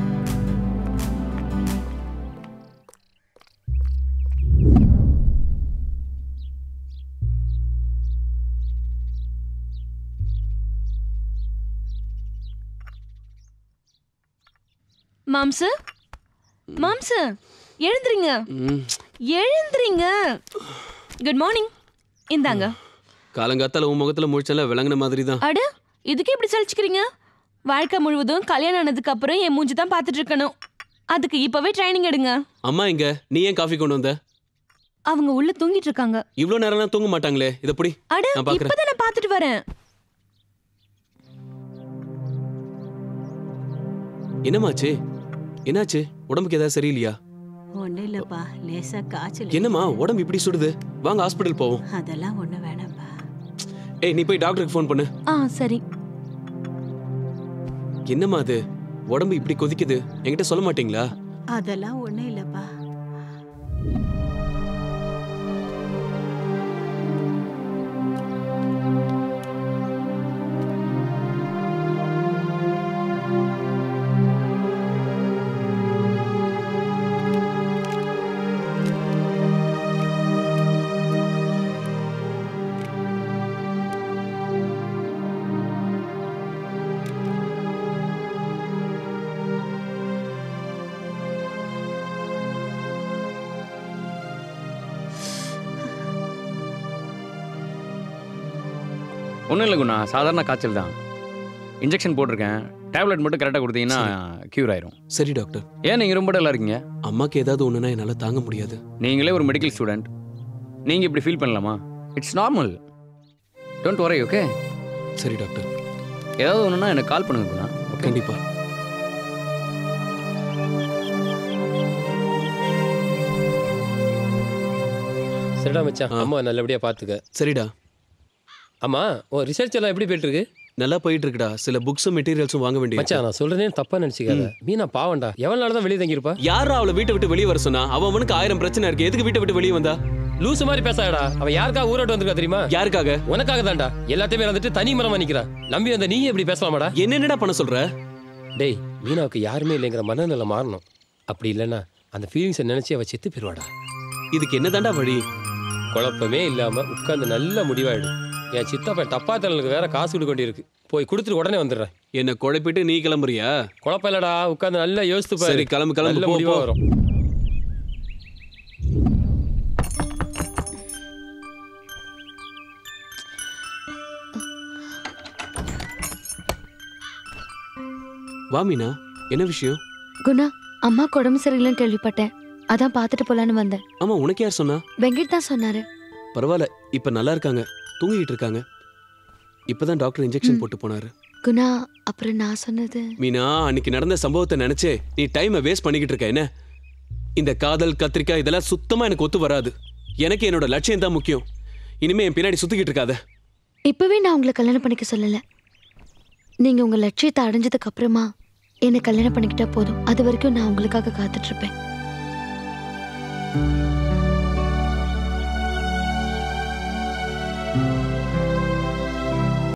மாம்சு மாம்சு எழுந்துறீங்க ம், எழுந்துறீங்க குட் மார்னிங் இந்தாங்க காலங்காத்தால உன் முகத்துல முழிச்சல விளங்குன மாதிரி தான் அட இதுக்கு எப்படி சலிச்சுக்கிறீங்க வாழ்க்கை முழுவதும் கல்யாணம் ஆனதுக்கு அப்புறம் என் மூஞ்சி தான் பார்த்துட்டு இருக்கணும் அதுக்கு இப்பவே ட்ரைனிங் எடுங்க அம்மா எங்க நீ ஏன் காஃபி கொண்டு வந்த அவங்க உள்ள தூங்கிட்டு இருக்காங்க இவ்வளவு நேரம்லாம் தூங்க மாட்டாங்களே இத புடி அட நான் பாக்குறேன் இப்பதான் நான் பார்த்துட்டு வரேன் என்னமாச்சு என்னாச்சு உடம்புக்கு ஏதாவது சரியில்லையா ஒன்றும் இல்லைப்பா லேசா காய்ச்சல் என்னம்மா உடம்பு இப்படி சுடுது வாங்க ஹாஸ்பிட்டல் போவோம் அதெல்லாம் ஒன்றும் வேணாம்ப்பா ஏய் நீ போய் டாக்டருக்கு ஃபோன் பண்ணு ஆ சரி என்னம்மா அது உடம்பு இப்படி கொதிக்குது என்கிட்ட சொல்ல மாட்டீங்களா அதெல்லாம் ஒன்றும் இல்லைப்பா ஒன்றும் இல்லை குணா சாதாரண காய்ச்சல் தான் இன்ஜெக்ஷன் போட்டிருக்கேன் டேப்லெட் மட்டும் கரெக்டாக கொடுத்தீங்கன்னா க்யூர் ஆயிரும் சரி டாக்டர் ஏன் நீங்கள் ரொம்ப டல்லாக இருக்கீங்க அம்மாக்கு ஏதாவது ஒண்ணுனா என்னால தாங்க முடியாது நீங்களே ஒரு மெடிக்கல் ஸ்டூடெண்ட் நீங்கள் இப்படி ஃபீல் பண்ணலாமா இட்ஸ் நார்மல் டோன்ட் வரை ஓகே சரி டாக்டர் ஏதாவது ஒன்றுனா எனக்கு கால் பண்ணுங்க குணா கண்டிப்பா சரிடா மச்சான் அம்மா நல்லபடியா பாத்துக்க சரிடா ஆமா உன் ரிசர்ச் எல்லாம் எப்படி போயிட்டு இருக்கு நல்லா போயிட்டு இருக்குடா சில புக்ஸும் மெட்டீரியல்ஸும் வாங்க வேண்டிய மச்சான் நான் சொல்றேன்னு தப்பா நினைச்சுக்காத மீனா பாவம்டா எவ்வளவு நாள் தான் வெளியே தங்கியிருப்பா யாரா அவளை வீட்டை விட்டு வெளியே வர சொன்னா அவன் அவனுக்கு ஆயிரம் பிரச்சனை இருக்கு எதுக்கு வீட்டை விட்டு வெளியே வந்தா லூசு மாதிரி பேசாடா அவ யாருக்காக ஊரோட்டு வந்திருக்கா தெரியுமா யாருக்காக உனக்காக தான்டா எல்லாத்தையுமே வந்துட்டு தனி மரமா நிக்கிறா நம்பி வந்த நீ எப்படி பேசலாமாடா என்னென்னடா பண்ண சொல்ற டேய் மீனாவுக்கு யாருமே இல்லைங்கிற மனநிலை மாறணும் அப்படி இல்லைன்னா அந்த ஃபீலிங்ஸை நினைச்சு அவ செத்து போயிடுவாடா இதுக்கு என்னதான்டா வழி குழப்பமே இல்லாம உட்கார்ந்து நல்ல முடிவாயிடு என் சித்தப்பா தப்பா தலனுக்கு வேற காசு கொடுக்க வேண்டியிருக்கு போய் கொடுத்துட்டு உடனே வந்துடுறேன் என்ன குழப்பிட்டு நீ கிளம்புறியா குழப்பம் இல்லடா உட்கார்ந்து நல்லா யோசித்து பாரு சரி, கிளம்பு, கிளம்பு, நல்ல போ, முடிவா போ. வரும் வா மீனா என்ன விஷயம் குணா அம்மாக்கு உடம்பு சரியில்லைன்னு கேள்விப்பட்டேன் அதான் பார்த்துட்டு போலான்னு வந்தேன் ஆமா உனக்கு யார் சொன்னா வெங்கட் தான் சொன்னாரு பரவாயில்ல இப்ப நல்லா இருக்காங்க தூங்கிட்டு இருக்காங்க இப்பதான் டாக்டர் இன்ஜெக்ஷன் போட்டு போனாரு குணா அப்புறம் நான் சொன்னது மீனா அன்னைக்கு நடந்த சம்பவத்தை நினைச்சே நீ டைமை வேஸ்ட் பண்ணிக்கிட்டு இருக்க என்ன இந்த காதல் கத்திரிக்காய் இதெல்லாம் சுத்தமா எனக்கு ஒத்து வராது எனக்கு என்னோட லட்சியம் தான் முக்கியம் இனிமே என் பின்னாடி சுத்திக்கிட்டு இருக்காத இப்பவே நான் உங்களை கல்யாணம் பண்ணிக்க சொல்லல நீங்க உங்க லட்சியத்தை அடைஞ்சதுக்கு அப்புறமா என்னை கல்யாணம் பண்ணிக்கிட்டா போதும் அது வரைக்கும் நான் உங்களுக்காக காத்துட்டு இருப்பேன்